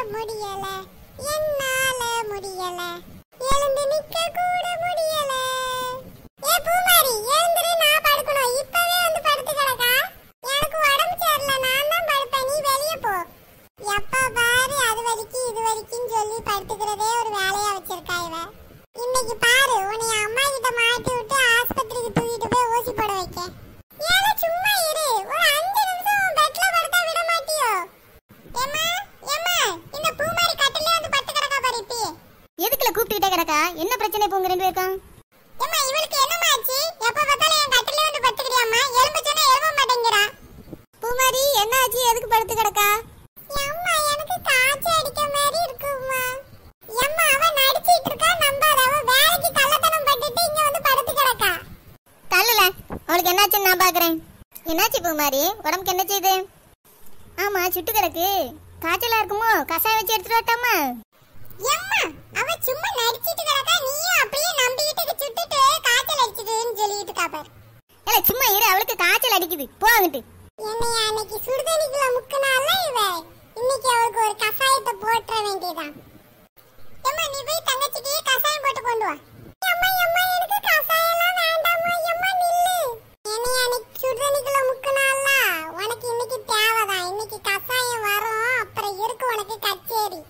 முடியல என்னால முடியல எழுந்து நிக்க கூட முடியல ஏ பூமாரி எழுந்துரு நான் படுக்கணும் இப்பவே வந்து படுத்து கிடக்கா எனக்கு உடம்பு சரியில்லை நான் தான் படுப்பேன் நீ வெளிய போ எப்ப பாரு அது வரைக்கும் இது வரைக்கும் சொல்லி படுத்துக்கிறதே ஒரு வேலையா வச்சிருக்கா இவ இன்னைக்கு பாரு உன்னை அம்மா கிட்ட மாட்டி விட்டு ஆஸ்பத்திரிக்கு தூக்கிட்டு போய் ஊசி போட வைக்க ஏலே சும்மா இரு ஒரு அஞ்சு நிமிஷம் உன் பெட்ல படுத்தா விட மாட்டியோ ஏம்மா ஏம்மா இந்த பூமாரி கட்டிலே வந்து படுத்து கிடக்கா பாரு இப்பி எதுக்குல கூப்பிட்டுக்கிட்டே கிடக்கா என்ன பிரச்சனை இப்போ உங்க ரெண்டு பேருக்கும் ஏம்மா இவளுக்கு என்னம்மா ஆச்சு எப்ப பார்த்தாலும் என் கட்டிலே வந்து படுத்துக்கிறியாம்மா எலும்பு சொன்னா எழும்ப மாட்டேங்கிறா பூமாரி என்ன ஆச்சு எதுக்கு படுத்து கிடக்கா அம்மா எனக்கு காய்ச்சல் அடிக்க மாதிரி இருக்கும்மா அம்மா அவ நடிச்சிட்டு இருக்கா நம்பாத அவ வேலைக்கு கள்ளத்தனம் பட்டுட்டு இங்க வந்து படுத்து கிடக்கா தள்ளுல அவளுக்கு என்னாச்சுன்னு நான் பாக்குறேன் என்னாச்சு பூமாரி உடம்புக்கு என்ன செய்யுது ஆமா சுட்டு கிடக்கு காய்ச்சலா இருக்குமோ கசாயம் வச்சு எடுத்துட்டு வரட்டாமா அம்மா அவ சும்மா நடிச்சிட்டு கிடக்கா நீயும் அப்படியே நம்பிக்கிட்டு சுட்டுட்டு காய்ச்சல் அடிச்சதுன்னு சொல்லிட்டு இருக்கா பாரு இல்ல சும்மா இரு அவளுக்கு காய்ச்சல் அடிக்குது போங்கிட்டு என்னைய அன்னைக்கு சுடுதண்ணிக்குள்ள முக்குனால இவ இன்னைக்கு அவளுக்கு ஒரு கசாயத்தை போட்டுற வேண்டியதான் அம்மா நீ போய் தங்கச்சிக்கு கசாயம் போட்டு கொண்டு வா அம்மா அம்மா எனக்கு கசாயம்லாம் வேண்டாம்மா அம்மா நில்லு என்னைய அன்னைக்கு சுடுதண்ணிக்குள்ள முக்குனால உனக்கு இன்னைக்கு தேவைதான் இன்னைக்கு கசாயம் வரும் அப்புறம் இருக்கு உனக்கு கச்சேரி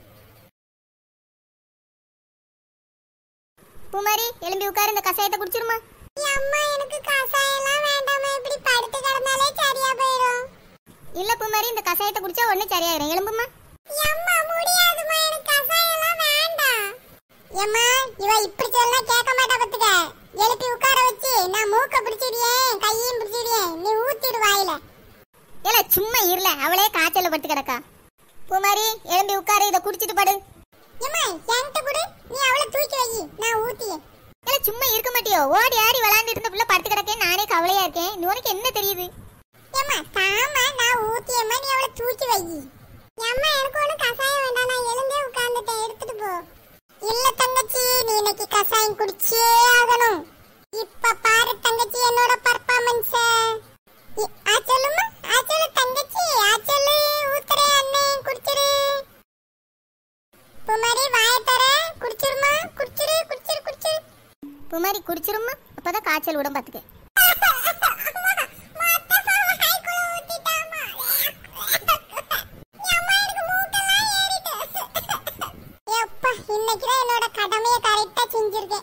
பூமாரி எலும்பி உட்காரு இந்த கசாயத்தை குடிச்சிருமா அம்மா எனக்கு கசாயம்லாம் வேண்டாம்மா இப்படி படுத்து கிடந்தாலே சரியா போயிடும் இல்ல பூமாரி இந்த கசாயத்தை குடிச்சா உடனே சரியாயிரும் எலும்புமா எம்மா முடியாதும்மா எனக்கு கசாயம்லாம் வேண்டாம் எம்மா இவ இப்படி சொன்னா கேட்க மாட்டா பத்துக்க எழுப்பி உட்கார வச்சு நான் மூக்க பிடிச்சிடுயேன் கையையும் பிடிச்சிடுயேன் நீ ஊத்திடு வாயில இல்ல சும்மா இருல அவளே காய்ச்சல பட்டு கிடக்கா பூமாரி எலும்பி உட்காரு இதை குடிச்சிட்டு படு எம்மா என்கிட்ட கொடு நீ அவளை தூக்கி வை நான் ஊத்தியேன் இல்ல சும்மா இருக்க மாட்டியோ ஓடி ஆடி விளையாண்டுட்டு இருந்த புள்ள படுத்து கிடக்கேன் நானே கவலையா இருக்கேன் நீ உனக்கு என்ன தெரியுது எம்மா தாமா நான் ஊத்தியம்மா நீ அவளை தூக்கி வை எம்மா எனக்கு ஒன்றும் கசாயம் வேண்டாம் நான் எழுந்தே உட்கார்ந்துட்டேன் எடுத்துட்டு போ இல்ல தங்கச்சி நீ இன்னைக்கு கசாயம் குடிச்சே ஆகணும் இப்ப பாரு தங்கச்சி என்னோட பர்ஃபார்மன்ஸ் ஆ சொல்லுமா ஆ சொல்லு தங்கச்சி ஆ சொல்லு ஊத்துறே அண்ணே குடிச்சிரு குமாரி வாய தர குடிச்சிருமா குடிச்சிரு குடிச்சிரு குடிச்சிரு பூமாரி குடிச்சிருமா அப்பதான் காய்ச்சல் விடும் பாத்துக்க இன்னைக்குதான் என்னோட கடமையை கரெக்டா செஞ்சிருக்கேன்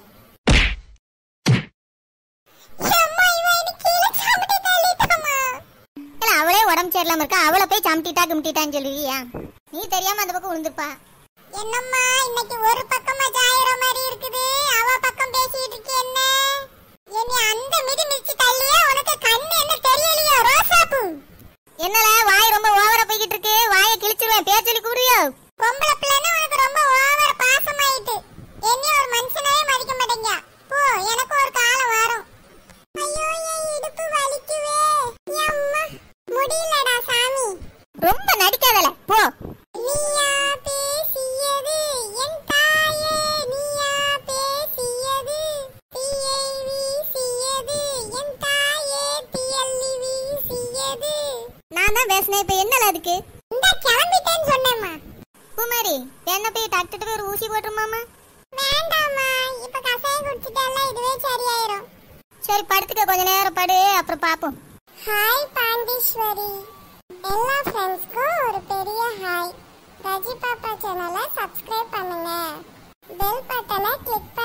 இல்ல அவளே உடம்பு சரியில்லாம இருக்கா அவளை போய் சமட்டிட்டா கும்பிட்டான்னு சொல்லுவியா நீ தெரியாம அந்த பக்கம் விழுந்திருப்பா என்னம்மா இன்னைக்கு ஒரு பக்கமா சாயற மாதிரி இருக்குது அவ பக்கம் பேசிட்டு இருக்கு என்ன என்னை அந்த மிதி மிதிச்சு தள்ளியா உனக்கு கண்ணு என்ன தெரியலையோ ரோசாப்பூ என்னல வாய் ரொம்ப ஓவரா போய்கிட்டு இருக்கு வாயை கிழிச்சிருவேன் பேர் சொல்லி கூடுறியோ பொம்பளை பிள்ளைன்னா உனக்கு ரொம்ப ஓவர் பாசமாயிட்டு என்னைய ஒரு மனுஷனாவே மதிக்க மாட்டேங்க போ எனக்கு ஒரு காலம் வரும் ஐயோ என் இடுப்பு வலிக்குவே அம்மா முடியலடா சாமி ரொம்ப நடிக்காதல போ நீயா பேசியது என் தாயே நீயா பேசியது தீயை வீசியது என் தாயே தீயல்லி வீசியது நான் தான் பேசினேன் இப்ப என்னல அதுக்கு இந்த கிளம்பிட்டேன்னு சொன்னேம்மா பூமாரி என்ன போய் டாக்டர் போய் ஒரு ஊசி போட்டுருமாமா வேண்டாம்மா இப்ப கசாயம் குடிச்சிட்டால இதுவே சரியாயிரும் சரி படுத்துக்க கொஞ்ச நேரம் படு அப்புறம் பாப்போம் ஹாய் பாண்டீஸ்வரி எல்லா ஃப்ரெண்ட்ஸ்க்கும் ஒரு பெரிய ஹாய் ரஜி பாப்பா சேனலை சப்ஸ்கிரைப் பண்ணுங்க பெல் பட்டனை கிளிக்